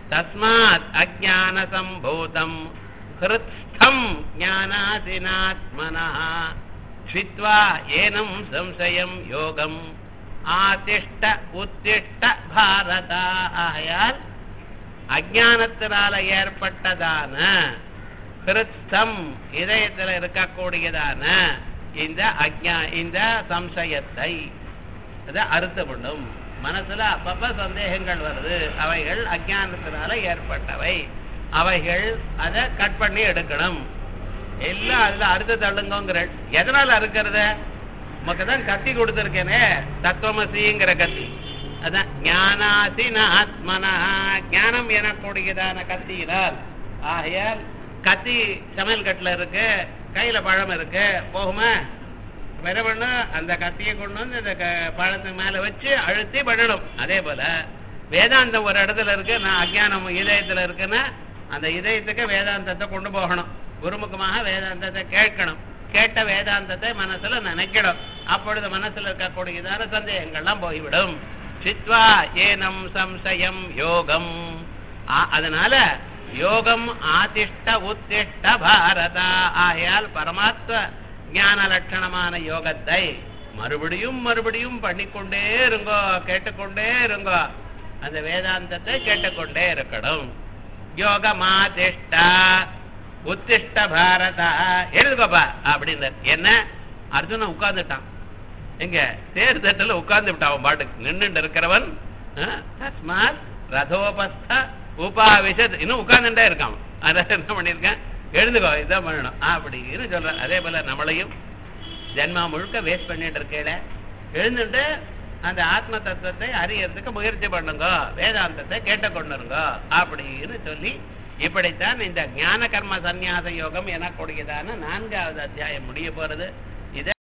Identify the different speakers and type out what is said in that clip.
Speaker 1: தஸ்மாத் அஜான சம்பூதம் ஹிருத்ஸ்தம் ஞானாதினாத்மனா ஸ்வித்வா ஏனம் சம்சயம் யோகம் ஆதிஷ்ட உத்திஷ்ட பாரதா ஆகையால் அஜானத்தினால ஏற்பட்டதான கிருத்தம் இதயத்தில் இருக்கக்கூடியதான இந்த அஜ்ஞா இந்த சம்சயத்தை அதை அறுத்து பண்ணும் மனசுல அப்பப்ப சந்தேகங்கள் வருது அவைகள் அஜானத்தினால ஏற்பட்டவை அவைகள் அதை கட் பண்ணி எடுக்கணும் எல்லாம் அதுல அறுத்து தள்ளுங்கிற எதனால அறுக்கிறது உமக்கு தான் கத்தி கொடுத்துருக்கேனே தத்துவமசிங்கிற கத்தி அதான் ஞானாசின ஆத்மனா ஞானம் எனக்கூடியதான கத்தியினால் ஆகையால் கத்தி சமையல் கட்டில் இருக்கு கையில பழம் இருக்கு போகுமா அப்ப என்ன பண்ணும் அந்த கத்தியை கொண்டு வந்து அந்த க- பழத்துக்கு மேல வச்சு அழுத்தி பண்ணணும் அதே போல வேதாந்தம் ஒரு இடத்துல இருக்கு நான் அஜ்ஞானம் இதயத்துல இருக்குன்னா அந்த இதயத்துக்கு வேதாந்தத்தை கொண்டு போகணும் குருமுகமாக வேதாந்தத்தை கேட்கணும் கேட்ட வேதாந்தத்தை மனசுல நினைக்கணும் அப்பொழுது மனசுல இருக்கக்கூடியதான சந்தேகங்கள்லாம் போய்விடும் சித்வா ஏனம் சம்சயம் யோகம் ஆ- அதனால யோகம் ஆதிஷ்ட உத்திஷ்ட பாரதா ஆகையால் பரமாத்ம ஞான லட்சணமான யோகத்தை மறுபடியும் மறுபடியும் பண்ணிக்கொண்டே இருங்கோ கேட்டுக்கொண்டே இருங்கோ அந்த வேதாந்தத்தை கேட்டுக்கொண்டே இருக்கணும் யோகமாதிஷ்டா உத்திஷ்ட பாரதா எழுதுகோப்பா அப்படின்னு என்ன அர்ஜுனன் உட்கார்ந்துட்டான் எங்க தேர் தட்டுல உட்கார்ந்து விட்டான் அவன் பாட்டுக்கு நின்னுட்டு இருக்கிறவன் அஹ், தஸ்மாத் ரதோபஸ்த உபாவிஷத் இன்னும் உட்கார்ந்துட்டே இருக்கான் அதான் என்ன பண்ணிருக்கேன் எழுதுகோ இதான் பண்ணணும் அப்படின்னு சொல்றேன் அதே போல நம்மளையும் ஜென்மா முழுக்க வேஸ்ட் பண்ணிட்டு இருக்கேல எழுந்துட்டு அந்த ஆத்ம தத்துவத்தை அறியறதுக்கு முயற்சி பண்ணுங்க வேதாந்தத்தை கேட்டுக்கொண்டுருங்க அப்படின்னு சொல்லி இப்படித்தான் இந்த ஞான கர்ம சந்நியாச யோகம் எனக்கூடியதான நான்காவது அத்தியாயம் முடிய போறது இதை